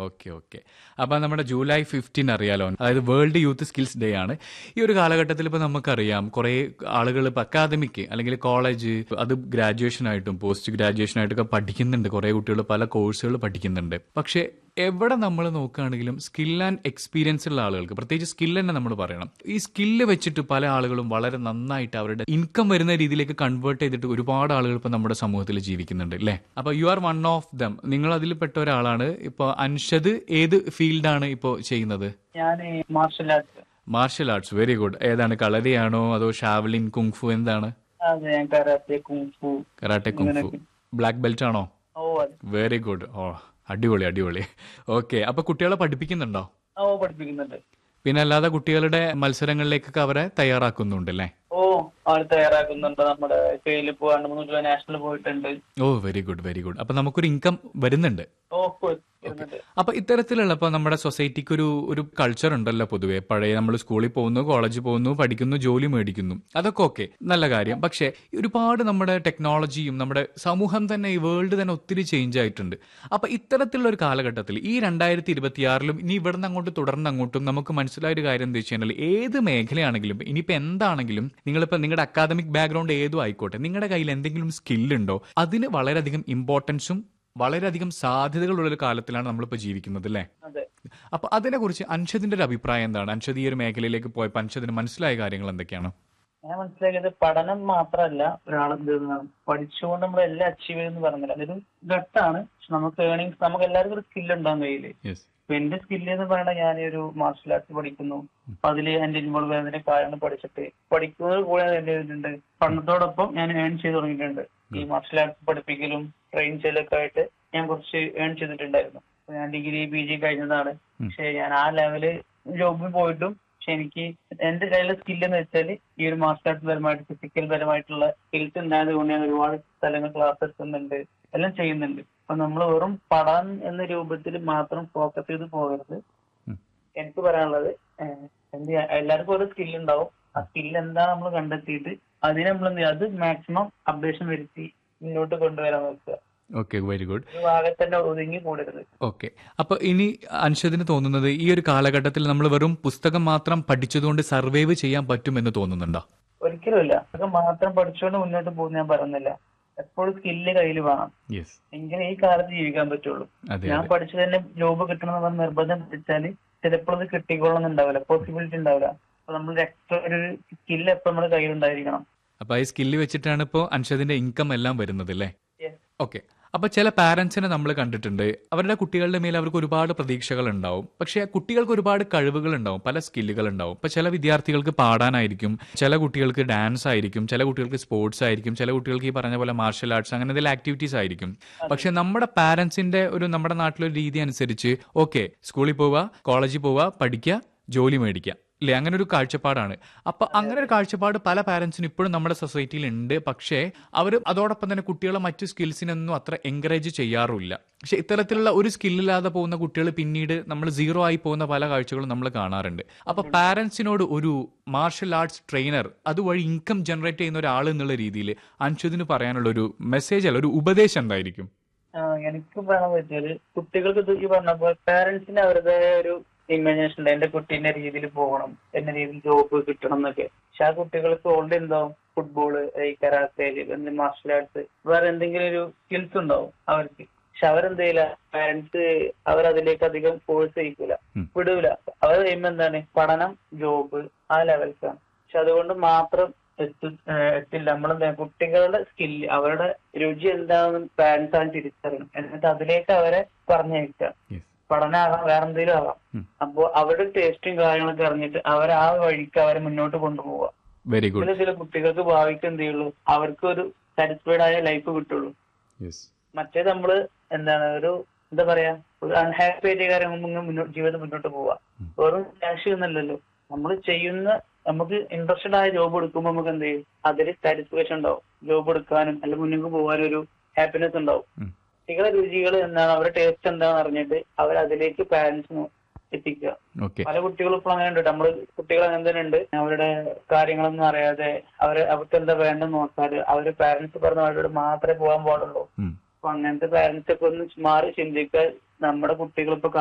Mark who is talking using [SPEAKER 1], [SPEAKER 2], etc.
[SPEAKER 1] Okay okay അപ്പം നമ്മുടെ July fifteen അറിയാലോ അതായത് വേൾഡ് യൂത്ത് സ്കിൽസ് ഡേ ആണ് ഈ ഒരു കാലഘട്ടത്തിൽ ഇപ്പോൾ നമുക്കറിയാം കുറേ ആളുകൾ ഇപ്പോൾ അക്കാദമിക് അല്ലെങ്കിൽ കോളേജ് അത് ഗ്രാജുവേഷൻ ആയിട്ടും പോസ്റ്റ് ഗ്രാജുവേഷൻ ആയിട്ടൊക്കെ പഠിക്കുന്നുണ്ട് കുറേ കുട്ടികൾ പല കോഴ്സുകൾ പഠിക്കുന്നുണ്ട് പക്ഷേ എവിടെ നമ്മൾ നോക്കുകയാണെങ്കിലും സ്കിൽ ആൻഡ് എക്സ്പീരിയൻസ് ഉള്ള ആളുകൾക്ക് പ്രത്യേകിച്ച് സ്കിൽ തന്നെ നമ്മൾ പറയണം ഈ സ്കില്ല് വെച്ചിട്ട് പല ആളുകളും വളരെ നന്നായിട്ട് അവരുടെ ഇൻകം വരുന്ന രീതിയിലേക്ക് കൺവേർട്ട് ചെയ്തിട്ട് ഒരുപാട് ആളുകൾ ഇപ്പോൾ നമ്മുടെ സമൂഹത്തിൽ ജീവിക്കുന്നുണ്ട് അല്ലേ അപ്പോൾ you are one of them നിങ്ങൾ അതിൽ പെട്ട ഒരാളാണ് ഇപ്പോൾ അൻഷദ് ഏത് ഫീൽഡാണ് ഇപ്പോൾ ചെയ്യുന്നത്
[SPEAKER 2] ഞാൻ martial arts
[SPEAKER 1] martial arts very good ഏതാണ് കളരിയാണോ അതോ ഷാവലിൻ കുങ്ഫു എന്താണ്
[SPEAKER 2] അതെ ഞാൻ karate kung fu
[SPEAKER 1] karate kung fu black belt ആണോ
[SPEAKER 2] ഓ അതെ
[SPEAKER 1] വെരി ഗുഡ് ഓ അടിപൊളി അടിപൊളി ഓക്കെ അപ്പൊ കുട്ടികളെ പഠിപ്പിക്കുന്നുണ്ടോ
[SPEAKER 2] ഓ പഠിപ്പിക്കുന്നുണ്ട്
[SPEAKER 1] പിന്നെ അല്ലാതെ കുട്ടികളുടെ മത്സരങ്ങളിലേക്കൊക്കെ അവരെ തയ്യാറാക്കുന്നുണ്ട് അല്ലേ
[SPEAKER 2] ഓ അവർ തയ്യാറാക്കുന്നുണ്ട് നമ്മുടെ കയ്യിൽ ഇപ്പോ രണ്ട് മൂന്ന് കിലോ നാഷണൽ പോയിട്ടുണ്ട്
[SPEAKER 1] oh very good very good അപ്പൊ നമുക്കൊരു ഇൻകം വരുന്നുണ്ട്
[SPEAKER 2] ഓ പോയി- ഇരുന്നുണ്ട്
[SPEAKER 1] അപ്പൊ ഇത്തരത്തിലുള്ള ഇപ്പൊ നമ്മുടെ സൊസൈറ്റിക്ക് ഒരു ഒരു കൾച്ചർ ഉണ്ടല്ലോ പൊതുവെ പഴയ നമ്മൾ സ്കൂളിൽ പോകുന്നു കോളേജിൽ പോകുന്നു പഠിക്കുന്നു ജോലി മേടിക്കുന്നു അതൊക്കെ ഓക്കെ നല്ല കാര്യം പക്ഷേ ഒരുപാട് നമ്മുടെ ടെക്നോളജിയും നമ്മുടെ സമൂഹം തന്നെ ഈ വേൾഡ് തന്നെ ഒത്തിരി ചേഞ്ച് ആയിട്ടുണ്ട് അപ്പൊ ഇത്തരത്തിലുള്ള ഒരു കാലഘട്ടത്തിൽ ഈ രണ്ടായിരത്തി ഇരുപത്തിയാറിലും ഇനി ഇവിടുന്ന് അങ്ങോട്ട് തുടർന്ന് അങ്ങോട്ടും നമുക്ക് മനസ്സിലായ ഒരു കാര്യം എന്താ വെച്ച് കഴിഞ്ഞാൽ ഏത് മേഖലയാണെങ്കിലും ഇനിയിപ്പോ എന്താണെങ്കിലും നിങ്ങളിപ്പോ നിങ്ങളുടെ അക്കാദമിക് ബാക്ക്ഗ്രൗണ്ട് ഏതും ആയിക്കോട്ടെ നിങ്ങളുടെ കയ്യിൽ എന്തെങ്കിലും സ്കില്ലുണ്ടോ അതിന് വളരെയധികം ഇമ്പോർട്ടൻസും വളരെയധികം സാധ്യതകളുള്ള ഒരു കാലത്തിലാണ് നമ്മളിപ്പോൾ ജീവിക്കുന്നത് അല്ലേ
[SPEAKER 2] അതെ
[SPEAKER 1] അപ്പൊ അതിനെക്കുറിച്ച് അൻഷദിന്റെ ഒരു അഭിപ്രായം എന്താണ് അൻഷദ് ഈ ഒരു മേഖലയിലേക്ക് പോയപ്പോൾ അൻഷദിന് മനസ്സിലായ കാര്യങ്ങൾ എന്തൊക്കെയാണ്
[SPEAKER 2] ഞാൻ മനസ്സിലാക്കിയത് പഠനം മാത്രമല്ല ഒരാൾ എന്ത് ചെയ്യുന്നതാണ് പഠിച്ചുകൊണ്ട് നമ്മൾ എല്ലാം അച്ചീവ് ചെയ്തെന്ന് പറഞ്ഞില്ല അതൊരു ഘട്ടാണ് പക്ഷെ നമുക്ക് ഏണിങ്സ് നമുക്ക് എല്ലാവർക്കും ഒരു സ്കിൽ ഉണ്ടാകും കയ്യില്
[SPEAKER 1] യെസ്
[SPEAKER 2] അപ്പൊ എന്റെ സ്കില്ല് എന്ന് പറയുന്നത് ഞാൻ ഒരു മാർഷൽ ആർട്സ് പഠിക്കുന്നു അപ്പൊ അതിൽ എന്റെ ഇൻവോൾവ് ആയതിന്റെ കാര്യങ്ങൾ പഠിച്ചിട്ട് പഠിക്കുന്നത് കൂടെ ഞാൻ എന്ത് ചെയ്തിട്ടുണ്ട് പഠനത്തോടൊപ്പം ഞാൻ ഏൺ ചെയ്ത് തുടങ്ങിയിട്ടുണ്ട് ഈ മാർഷൽ ആർട്സ് പഠിപ്പിക്കലും ട്രെയിൻ ചെയ്യലൊക്കെ ആയിട്ട് ഞാൻ കുറച്ച് ഏൺ ചെയ്തിട്ടുണ്ടായിരുന്നു അപ്പൊ ഞാൻ ഡിഗ്രി പി ജി കഴിഞ്ഞതാണ് പക്ഷെ ഞാൻ ആ ലെവല് ജോബിൽ പോയിട്ടും പക്ഷെ എനിക്ക് എന്റെ കയ്യിലെ സ്കില്ല് എന്ന് വെച്ചാൽ ഈ ഒരു മാർഷൽ ആർട്സ് പരമായിട്ട് ഫിസിക്കൽ പരമായിട്ടുള്ള സ്കിൽസ് ഉണ്ടായത് കൊണ്ട് ഞാൻ ഒരുപാട് സ്ഥലങ്ങൾ ക്ലാസ് എടുക്കുന്നുണ്ട് എല്ലാം ചെയ്യുന്നുണ്ട് അപ്പൊ നമ്മൾ വെറും പഠനം എന്ന രൂപത്തിൽ മാത്രം ഫോക്കസ് ചെയ്ത് പോകരുത്
[SPEAKER 1] ഉം.
[SPEAKER 2] എനിക്ക് പറയാനുള്ളത് ഏഹ്, എന്ത് ചെയ്യാ- എല്ലാവർക്കും ഓരോ സ്കിൽ ഉണ്ടാവും ആ സ്കിൽ എന്താ നമ്മൾ കണ്ടെത്തിയിട്ട് അതിനെ നമ്മൾ എന്ത് ചെയ്യുക അത് മാക്സിമം അപ്ഡേഷൻ വരുത്തി മുന്നോട്ട് കൊണ്ടുവരാൻ നോക്കുക
[SPEAKER 1] ഓക്കെ വെരി ഗുഡ്
[SPEAKER 2] ഒരു ഭാഗത്ത് തന്നെ ഒതുങ്ങി കൂടരുത്
[SPEAKER 1] ഓക്കെ അപ്പൊ ഇനി അൻഷദിന് തോന്നുന്നത് ഈ ഒരു കാലഘട്ടത്തിൽ നമ്മൾ വെറും പുസ്തകം മാത്രം പഠിച്ചതുകൊണ്ട് സർവൈവ് ചെയ്യാൻ പറ്റുമെന്ന് തോന്നുന്നുണ്ടോ
[SPEAKER 2] ഒരിക്കലും ഇല്ല അതൊക്കെ മാത്രം പഠിച്ചുകൊണ്ട് മുന്നോട്ട് പോകുന്ന ഞാൻ പറയുന്നില്ല എപ്പോഴും സ്കില്ല് കയ്യിൽ വേണം
[SPEAKER 1] യെസ്
[SPEAKER 2] എങ്കിലും ഈ കാലത്ത് ജീവിക്കാൻ പറ്റുള്ളൂ
[SPEAKER 1] അതെ
[SPEAKER 2] ഞാൻ
[SPEAKER 1] അതെ
[SPEAKER 2] പഠിച്ചു തന്നെ ജോബ് കിട്ടണമെന്ന് പറഞ്ഞ് നിർബന്ധം പിടിച്ചാല് ചിലപ്പോൾ അത് കിട്ടിക്കൊള്ളണം ഉണ്ടാവില്ല പോസിബിലിറ്റി ഉണ്ടാവില്ല അപ്പൊ നമ്മൾ എക്സ്ട്രാ ഒരു സ്കില്ല് എപ്പോഴും നമ്മുടെ കയ്യിൽ ഉണ്ടായിരിക്കണം
[SPEAKER 1] അപ്പൊ ഈ സ്കില്ല് വെച്ചിട്ടാണ് ഇപ്പോൾ അൻഷദിന്റെ ഇൻകം എല്ലാം വരുന്നത് അല്ലേ
[SPEAKER 2] Yes.
[SPEAKER 1] ഓക്കെ അപ്പൊ ചില പാരന്റ്സിനെ നമ്മൾ കണ്ടിട്ടുണ്ട് അവരുടെ കുട്ടികളുടെ മേൽ അവർക്ക് ഒരുപാട് പ്രതീക്ഷകൾ ഉണ്ടാവും പക്ഷെ കുട്ടികൾക്ക് ഒരുപാട് കഴിവുകൾ ഉണ്ടാവും പല സ്കില്ലുകൾ ഉണ്ടാവും ഇപ്പൊ ചില വിദ്യാർത്ഥികൾക്ക് പാടാനായിരിക്കും ചില കുട്ടികൾക്ക് ഡാൻസ് ആയിരിക്കും ചില കുട്ടികൾക്ക് സ്പോർട്സ് ആയിരിക്കും ചില കുട്ടികൾക്ക് ഈ പറഞ്ഞ പോലെ മാർഷൽ ആർട്സ് അങ്ങനെ എന്തെങ്കിലും ആക്ടിവിറ്റീസ് ആയിരിക്കും പക്ഷെ നമ്മുടെ പാരന്റ്സിന്റെ ഒരു നമ്മുടെ നാട്ടിലൊരു രീതി അനുസരിച്ച് ഓക്കെ സ്കൂളിൽ പോവുക കോളേജിൽ പോവുക പഠിക്കുക ജോലി മേടിക്കുക ഇല്ലേ അങ്ങനെ ഒരു കാഴ്ചപ്പാടാണ് അപ്പൊ അങ്ങനെ ഒരു കാഴ്ചപ്പാട് പല പാരന്റ്സിനും ഇപ്പോഴും നമ്മുടെ സൊസൈറ്റിയിൽ ഉണ്ട് പക്ഷേ അവർ അതോടൊപ്പം തന്നെ കുട്ടികളെ മറ്റു സ്കിൽസിനൊന്നും അത്ര എൻകറേജ് ചെയ്യാറുമില്ല പക്ഷെ ഇത്തരത്തിലുള്ള ഒരു സ്കില്ലില്ലാതെ പോകുന്ന കുട്ടികൾ പിന്നീട് നമ്മൾ സീറോ ആയി പോകുന്ന പല കാഴ്ചകളും നമ്മൾ കാണാറുണ്ട് അപ്പൊ പാരന്റ്സിനോട് ഒരു മാർഷൽ ആർട്സ് ട്രെയിനർ അതുവഴി ഇൻകം ജനറേറ്റ് ചെയ്യുന്ന ഒരാൾ എന്നുള്ള രീതിയിൽ അൻഷദിന് പറയാനുള്ള ഒരു മെസ്സേജ് അല്ല ഒരു ഉപദേശം എന്തായിരിക്കും
[SPEAKER 2] ആ, എനിക്ക് പറയാൻ വെച്ചാല് കുട്ടികൾക്ക് ഇത് ഈ പറഞ്ഞ പോലെ പാരന്റ്സിന് അവരുടെ ഒരു ഇമാജിനേഷൻ ഉണ്ട് എന്റെ കുട്ടീന്റെ രീതിയിൽ പോകണം എന്ന രീതിയിൽ ജോബ് കിട്ടണം എന്നൊക്കെ പക്ഷെ ആ കുട്ടികൾക്ക് ഓൾറെഡി എന്താവും ഫുട്ബോള് കരാത്തെ മാർഷൽ ആർട്സ് വേറെ എന്തെങ്കിലും ഒരു സ്കിൽസ് ഉണ്ടാവും അവർക്ക് പക്ഷെ അവരെന്ത് ചെയ്യില്ല പാരന്റ്സ് അവരതിലേക്ക് അധികം ഫോഴ്സ് ചെയ്യിക്കൂല
[SPEAKER 1] ഉം.
[SPEAKER 2] വിടൂല അവർ കഴിയുമ്പോ എന്താണ് പഠനം ജോബ് ആ ലെവൽക്കാണ് പക്ഷെ അതുകൊണ്ട് മാത്രം എത്തി ഏഹ് എത്തില്ല നമ്മളെന്താ കുട്ടികളുടെ സ്കില്ല് അവരുടെ രുചി എന്താണെന്ന് പാരന്റ്സ് ആണ് തിരിച്ചറിയണം എന്നിട്ട് അതിലേക്ക് അവരെ പറഞ്ഞയക്കുക
[SPEAKER 1] യെസ്
[SPEAKER 2] പഠനമാകാം വേറെ എന്തെങ്കിലും ആകാം
[SPEAKER 1] ഉം.
[SPEAKER 2] അപ്പോ അവരുടെ ടേസ്റ്റും കാര്യങ്ങളൊക്കെ അറിഞ്ഞിട്ട് അവർ ആ വഴിക്ക് അവരെ മുന്നോട്ട് കൊണ്ടുപോവുക
[SPEAKER 1] വെരി ഗുഡ്
[SPEAKER 2] ഇതിൽ ചില കുട്ടികൾക്ക് ഭാവിക്ക് എന്ത് ചെയ്യുള്ളൂ അവർക്ക് ഒരു സാറ്റിസ്ഫൈഡ് ആയ ലൈഫ് കിട്ടുള്ളൂ
[SPEAKER 1] യെസ്
[SPEAKER 2] മറ്റേത് നമ്മള് എന്താണ് ഒരു എന്താ പറയാ ഒരു അൺഹാപ്പി ആയിട്ട് കാര്യങ്ങൾ മുന്നോട്ട് ജീവിതം മുന്നോട്ട് പോവാ വെറും ക്യാഷ് എന്നല്ലല്ലോ നമ്മൾ ചെയ്യുന്ന നമുക്ക് ഇൻട്രസ്റ്റഡ് ആയ ജോബ് എടുക്കുമ്പോൾ നമുക്ക് എന്ത് ചെയ്യും അതിൽ സാറ്റിസ്ഫാക്ഷൻ ഉണ്ടാവും ജോബ് എടുക്കാനും അല്ലെങ്കിൽ മുന്നോട്ട് പോകാനും ഒരു ഹാപ്പിനെസ് ഉണ്ടാവും
[SPEAKER 1] ഉം.
[SPEAKER 2] കുട്ടികളെ രുചികൾ എന്താണ് അവരുടെ ടേസ്റ്റ് എന്താണെന്ന് അറിഞ്ഞിട്ട് അവർ അതിലേക്ക് പാരന്റ്സ് എത്തിക്കുക
[SPEAKER 1] ഓക്കെ
[SPEAKER 2] പല കുട്ടികളും ഇപ്പോൾ അങ്ങനെ ഉണ്ട് നമ്മൾ കുട്ടികൾ അങ്ങനെ തന്നെ ഉണ്ട് അവരുടെ കാര്യങ്ങളൊന്നും അറിയാതെ അവര് അവർക്ക് എന്താ വേണ്ടെന്ന് നോക്കാതെ അവര് പാരന്റ്സ് പറഞ്ഞ അവരോട് മാത്രമേ പോകാൻ പാടുള്ളൂ
[SPEAKER 1] ഉം
[SPEAKER 2] അപ്പൊ അങ്ങനത്തെ പാരന്റ്സ് ഒക്കെ ഒന്ന് മാറി ചിന്തിക്കാൻ നമ്മുടെ കുട്ടികൾ ഇപ്പൊ